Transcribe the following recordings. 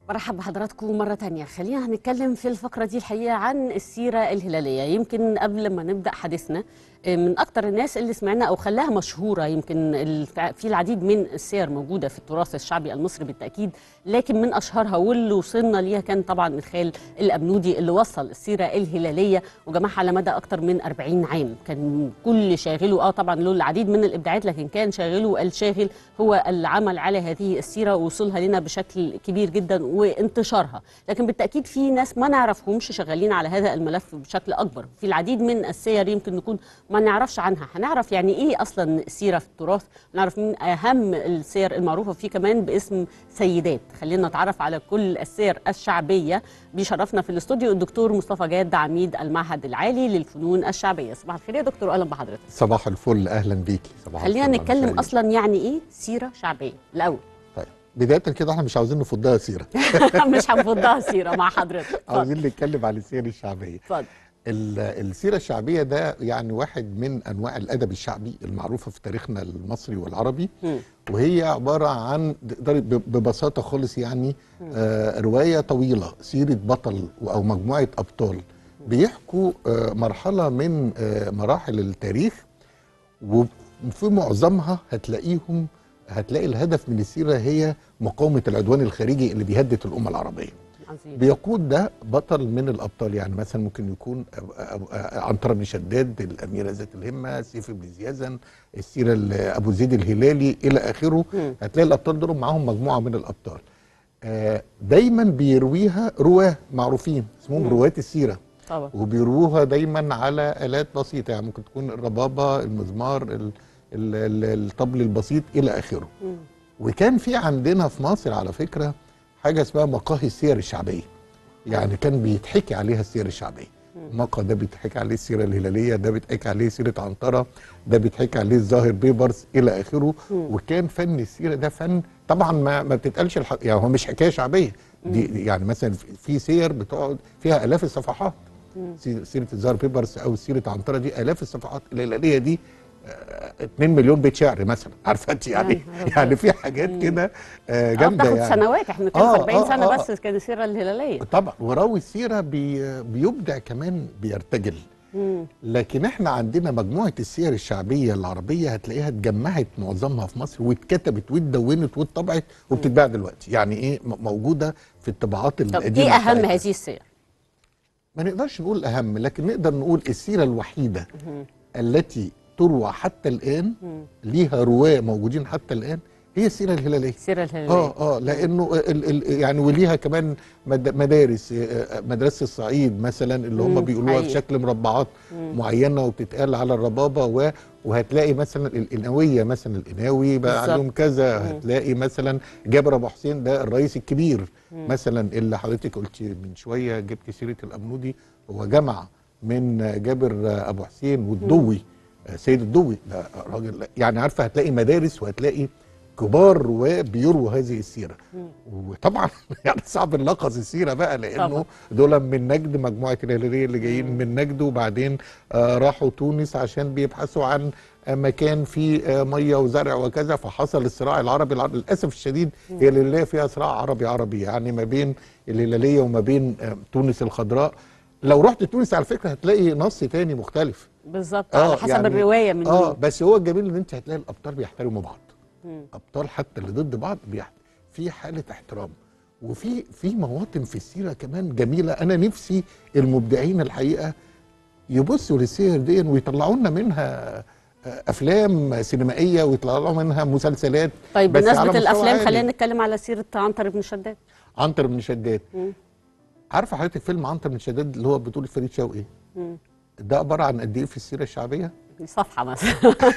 مرحب بحضراتكم مرة تانية خلينا هنتكلم في الفقرة دي الحقيقة عن السيرة الهلالية يمكن قبل ما نبدأ حديثنا من أكتر الناس اللي سمعنا أو خلاها مشهورة يمكن الف- في العديد من السير موجودة في التراث الشعبي المصري بالتأكيد لكن من أشهرها واللي وصلنا ليها كان طبعا الخال الأبنودي اللي وصل السيرة الهلالية وجمعها على مدى أكتر من 40 عام كان كل شاغله آه طبعا له العديد من الإبداعات لكن كان شاغله الشاغل هو العمل على هذه السيرة ووصولها لنا بشكل كبير جدا وانتشارها لكن بالتأكيد في ناس ما نعرفهمش شغالين على هذا الملف بشكل أكبر في العديد من السير يمكن نكون ما نعرفش عنها هنعرف يعني إيه أصلا السيرة في التراث نعرف مين أهم السير المعروفة فيه كمان باسم سيدات خلينا نتعرف على كل السير الشعبية بيشرفنا في الاستوديو الدكتور مصطفى جاد عميد المعهد العالي للفنون الشعبية صباح الخير يا دكتور أهلا بحضرتك صباح الفل اهلا بيكي صباح خلينا الفل على نتكلم المشاهدين. أصلا يعني إيه سيرة شعبية الأول طيب بدايه كده احنا مش عاوزين نفضها سيره مش هنفضها سيرة مع حضرتك اتفضل عاوزين نتكلم عن السير الشعبيه اتفضل ال- السيره الشعبيه ده يعني واحد من انواع الادب الشعبي المعروفه في تاريخنا المصري والعربي مم. وهي عباره عن تقدري ب- ببساطه خالص يعني آه روايه طويله سيره بطل او مجموعه ابطال بيحكوا آه مرحله من آه مراحل التاريخ وفي معظمها هتلاقيهم هتلاقي الهدف من السيره هي مقاومه العدوان الخارجي اللي بيهدد الامه العربيه عظيم بيقود ده بطل من الابطال يعني مثلا ممكن يكون أب- أب- عنتر بن شداد الاميره ذات الهمه سيف بن زيازن السيره ال- ابو زيد الهلالي الى اخره مم. هتلاقي الابطال دول معاهم مجموعه من الابطال آه، دايما بيرويها رواه معروفين اسمهم مم. رواه السيره طبعا وبيروها دايما على الات بسيطه يعني ممكن تكون الربابه المزمار ال- ال- ال- الطبل البسيط الى اخره مم. وكان في عندنا في مصر على فكره حاجه اسمها مقاهي السير الشعبيه يعني كان بيتحكي عليها السير الشعبيه مقا ده بيتحكي عليه السيره الهلاليه ده بيتحكي عليه سيره عنتره ده بيتحكي عليه الظاهر بيبرس الى اخره وكان فن السيره ده فن طبعا ما ما بتتقالش الح... يعني هو مش حكايه شعبيه دي دي يعني مثلا في- في سير بتقعد فيها الاف الصفحات سي- سيره الظاهر بيبرس او سيره عنتره دي الاف الصفحات الهلاليه دي 2 مليون بيت شعر مثلا عارفه انت يعني يا نهار يعني في حاجات كده آه، اه جامده بتاخد يعني سنوات احنا بنتكلم آه، في 40 آه، سنة آه. بس كان السيرة الهلالية طبعا وراوي السيره بي بيبدع كمان بيرتجل مم. لكن احنا عندنا مجموعه السير الشعبيه العربيه هتلاقيها اتجمعت معظمها في مصر واتكتبت واتدونت واتطبعت وبتتباع دلوقتي يعني ايه م- موجوده في الطبعات طب القديمه ايه اهم بتاعتنا. هذه السير؟ ما نقدرش نقول اهم لكن نقدر نقول السيره الوحيده التي تروى حتى الان ليها رواه موجودين حتى الان هي السيره الهلاليه السيرة الهلالية اه اه لانه ال ال يعني وليها كمان مد- مدارس آه، مدرسه الصعيد مثلا اللي هم مم، بيقولوها في حقيقي. شكل مربعات معينه وبتتقال على الربابه و وهتلاقي مثلا القناويه مثلا القناوي بقى بالظبط. عليهم كذا هتلاقي مثلا جابر ابو حسين ده الرئيس الكبير مثلا اللي حضرتك قلت من شويه جبت سيره الامنودي هو جمع من جابر ابو حسين والضوي سيد الضوي ده راجل يعني عارفه هتلاقي مدارس وهتلاقي كبار رواه بيرووا هذه السيره وطبعا يعني صعب نلخص السيره بقى لانه طبعا. دول من نجد مجموعه الهلاليه اللي جايين من نجد وبعدين آه راحوا تونس عشان بيبحثوا عن آه مكان فيه آه ميه وزرع وكذا فحصل الصراع العربي العربي للاسف الشديد هي الهلاليه فيها صراع عربي عربي يعني ما بين الهلاليه وما بين آه تونس الخضراء لو رحت تونس على فكره هتلاقي نص تاني مختلف بالظبط آه، على حسب يعني- الرواية من اه مين بس هو الجميل ان انت هتلاقي الابطال بيحترموا بعض مم. ابطال حتى اللي ضد بعض بيحت... في حاله احترام وفي في مواطن في السيره كمان جميله انا نفسي المبدعين الحقيقه يبصوا للسير دي ويطلعوا لنا منها آه، افلام سينمائيه ويطلعوا منها مسلسلات طيب بس على بمناسبة مستوى الأفلام عالي. خلينا نتكلم على سيرة عنتر بن شداد عنتر بن شداد مم. عارفه حضرتك فيلم عنتر بن شداد اللي هو بطوله فريد شوقي مم. ده عباره عن قد ايه في السيره الشعبيه صفحة مثلا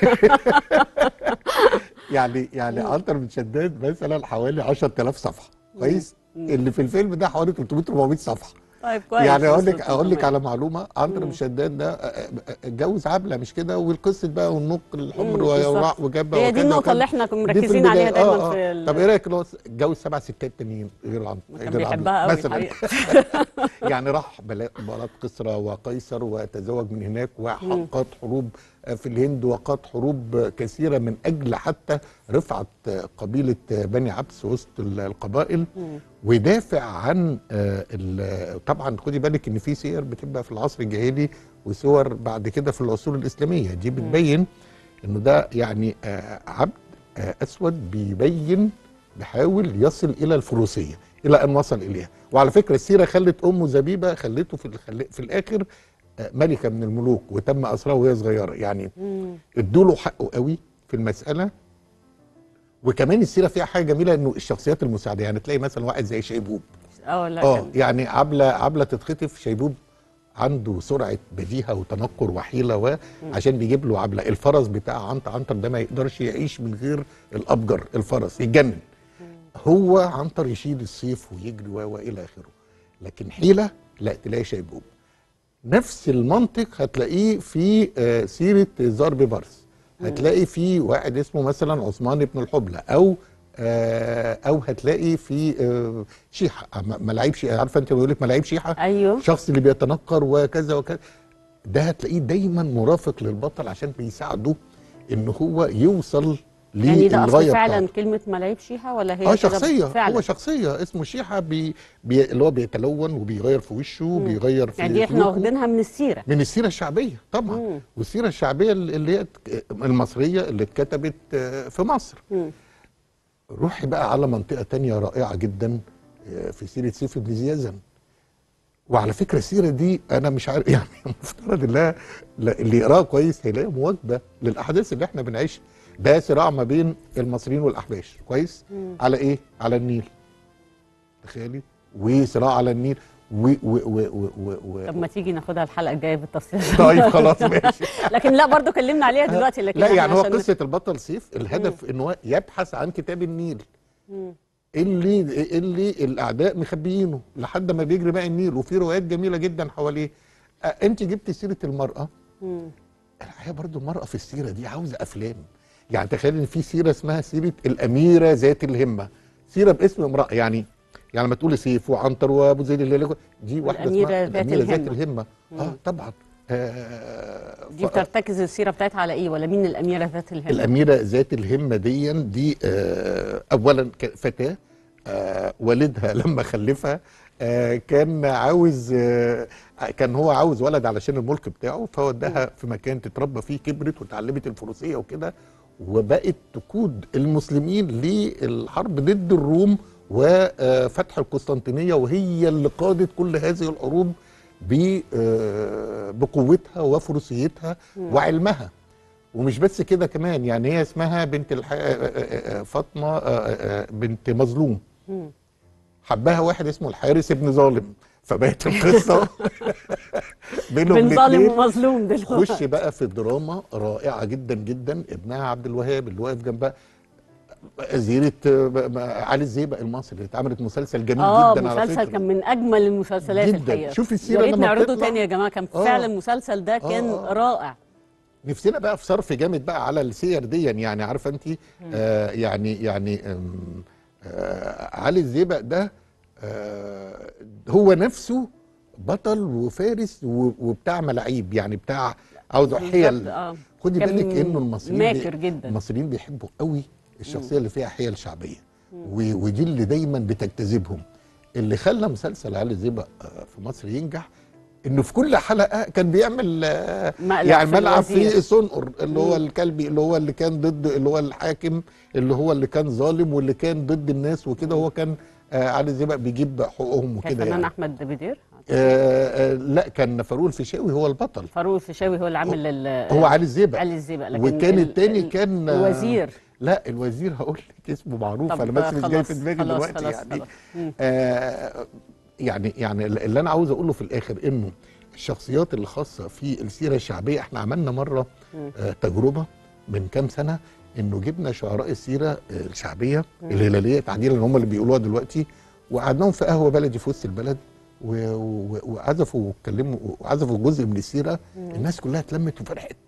يعني يعني عنتر بن شداد مثلا حوالي 10000 صفحه كويس اللي في الفيلم ده حوالي 300 400 صفحه طيب كويس يعني اقول لك وصلت اقول لك للأمان. على معلومه عنتر بن شداد ده آه، آه، اتجوز عبله مش كده والقصه بقى والنق الحمر مم، وراء بالظبط. وجبه هي دي وكذا النقطة وكذا. اللي احنا كنا دي في مركزين عليها البداية. دايما آه، في آه. ال- طب ايه رايك لو اتجوز سبع ستات تانيين غير عن كان غير عبلة؟ بيحبها قوي مثلا الحقيقة. يعني راح بلا- بلاد قسرى وقيصر وتزوج من هناك وحققت حروب في الهند وقاد حروب كثيره من اجل حتى رفعه قبيله بني عبس وسط القبائل ودافع عن آه، ال- طبعا خدي بالك ان في سير بتبقى في العصر الجاهلي وصور بعد كده في العصور الاسلاميه دي بتبين انه ده يعني آه، عبد آه، اسود بيبين بيحاول يصل الى الفروسيه الى ان وصل اليها وعلى فكره السيره خلت امه زبيبه خلته في الخل- في الاخر آه، ملكه من الملوك وتم اسرها وهي صغيره يعني ادوا له حقه قوي في المساله وكمان السيره فيها حاجه جميله انه الشخصيات المساعده يعني تلاقي مثلا واحد زي شيبوب اه لا اه كان- يعني عبله عبله تتخطف شيبوب عنده سرعه بديهه وتنكر وحيله و عشان بيجيب له عبله الفرس بتاع عنتر عنتر ده ما يقدرش يعيش من غير الابجر الفرس يتجنن هو عنتر يشيل السيف ويجري و و الى اخره لكن حيله لا تلاقي شيبوب نفس المنطق هتلاقيه في آه، سيره زار بيبرس هتلاقي في واحد اسمه مثلا عثمان بن الحبلة او آه، او هتلاقي في آه، شيحه م- ملاعيب شيحه عارفه انت بيقول لك ملاعيب شيحه ايوه الشخص اللي بيتنكر وكذا وكذا ده هتلاقيه دايما مرافق للبطل عشان بيساعده ان هو يوصل يعني ده اصل للغايه فعلا بتاعته كلمه ملاعيب شيحه ولا هي اه كده شخصيه فعلا هو شخصيه اسمه شيحه بي بي اللي هو بيتلون وبيغير في وشه وبيغير في يعني دي احنا سلوكه. واخدينها من السيره من السيره الشعبيه طبعا مم. والسيره الشعبيه اللي هي اتك- المصريه اللي اتكتبت آه، في مصر مم. روحي بقى على منطقه تانية رائعه جدا آه، في سيره سيف بن زيازن وعلى فكره السيره دي انا مش عارف يعني المفترض انها لا- اللي يقراها كويس هيلاقيها مواكبه للاحداث اللي احنا بنعيشها ده صراع ما بين المصريين والاحباش كويس على ايه على النيل تخيلي وصراع على النيل و و و و و, و طب ما تيجي ناخدها الحلقه الجايه بالتفصيل طيب خلاص ماشي لكن لا برضو كلمنا عليها دلوقتي لكن لا إحنا يعني هو عشان- قصه البطل سيف الهدف ان هو يبحث عن كتاب النيل اللي اللي الاعداء مخبيينه لحد ما بيجري بقى النيل وفي روايات جميله جدا حواليه آه، انت جبت سيره المراه مم. الحقيقه برضو المراه في السيره دي عاوزه افلام يعني تخيل ان في سيره اسمها سيره الاميره ذات الهمه سيره باسم امراه يعني يعني لما تقولي سيف وعنتر وابو زيد الليلي دي واحده الأميرة اسمها ذات الاميره ذات الهمة. الهمه اه طبعا آه دي بترتكز السيره بتاعتها على ايه ولا مين الاميره ذات الهمه الأميرة ذات الهمة دي دي آه، أولا ك- فتاة آه، والدها لما خلفها آه، كان عاوز آه، كان هو عاوز ولد علشان الملك بتاعه فوداها في مكان تتربى فيه كبرت وتعلمت الفروسية وكده وبقت تقود المسلمين للحرب ضد الروم وفتح القسطنطينية وهي اللي قادت كل هذه الحروب ب- آه، بقوتها وفروسيتها وعلمها ومش بس كده كمان يعني هي اسمها بنت الح... آه، آه، آه، فاطمه آه، آه، بنت مظلوم مم. حبها واحد اسمه الحارس ابن ظالم فبقت القصه بينهم بين ظالم الاتنين. ومظلوم دلوقتي خش بقى في دراما رائعه جدا جدا ابنها عبد الوهاب اللي واقف جنبها زيرة آه، ب- ب- علي الزيبق المصري اللي اتعملت مسلسل جميل اه جدا على مسلسل فكره كان من اجمل المسلسلات جداً. الحقيقه شوفي السيرة يا ريت لما نعرضه بتطلع. تاني يا جماعه كان آه. فعلا المسلسل ده كان آه. رائع نفسنا بقى في صرف جامد بقى على السير دي يعني عارفه انت آه يعني يعني آم، آه علي الزيبق ده آه هو نفسه بطل وفارس و- وبتاع ملاعيب يعني بتاع عاوز بالظبط، حيل آه. خدي كان بالك انه المصريين بي- ماكر جدا. المصريين بيحبوا قوي الشخصيه اللي فيها حيل شعبيه و- ودي اللي دايما بتجتذبهم اللي خلى مسلسل علي الزيبق آه، في مصر ينجح انه في كل حلقه كان بيعمل آه، مقلب يعني في ملعب الوزير. في صنقر اللي هو الكلبي اللي هو اللي كان ضد اللي هو الحاكم اللي هو اللي كان ظالم واللي كان ضد الناس وكده هو كان آه علي زيبق بيجيب حقوقهم كان وكده فنان يعني احمد بدير آه آه لا كان فاروق الفيشاوي هو البطل فاروق الفيشاوي هو اللي عامل ال- هو علي الزيبق علي الزيبق لكن وكان ال- التاني ال- كان آه، الوزير لا الوزير هقول لك اسمه معروف طب انا بس مش جاي خلاص، في دماغي خلاص، دلوقتي خلاص، يعني خلاص. مم. آه يعني يعني اللي انا عاوز اقوله في الاخر انه الشخصيات اللي خاصه في السيره الشعبيه احنا عملنا مره آه تجربه من كام سنه انه جبنا شعراء السيره آه، الشعبيه الهلاليه تعديلا هم اللي بيقولوها دلوقتي وقعدناهم في قهوه بلدي في وسط البلد و- و- وعزفوا واتكلموا وعزفوا جزء من السيره الناس كلها اتلمت وفرحت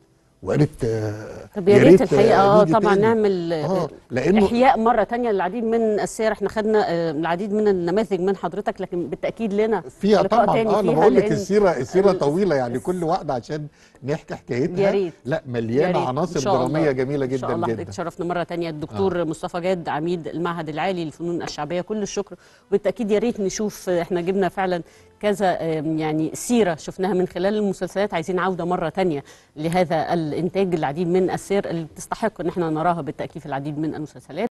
وقالت آه، طب يا ريت آه، الحقيقه اه نيجي طبعا تاني. نعمل اه لانه احياء مره تانية للعديد من السير احنا خدنا آه، العديد من النماذج من حضرتك لكن بالتاكيد لنا فيها لقاء طبعا تاني اه انا فيها بقول لك لأن السيره السيره ال- طويله يعني كل واحده عشان نحكي حكايتها يا ريت. لا يا مليانه ريت. إن عناصر شاء الله. دراميه جميله ان جدا شاء الله جدا حضرتك تشرفنا مره تانية الدكتور آه. مصطفى جاد عميد المعهد العالي للفنون الشعبيه كل الشكر وبالتاكيد يا ريت نشوف آه، احنا جبنا فعلا كذا آم، يعني سيره شفناها من خلال المسلسلات عايزين عوده مره تانية لهذا الانتاج العديد من السير اللي تستحق ان احنا نراها بالتاكيد في العديد من المسلسلات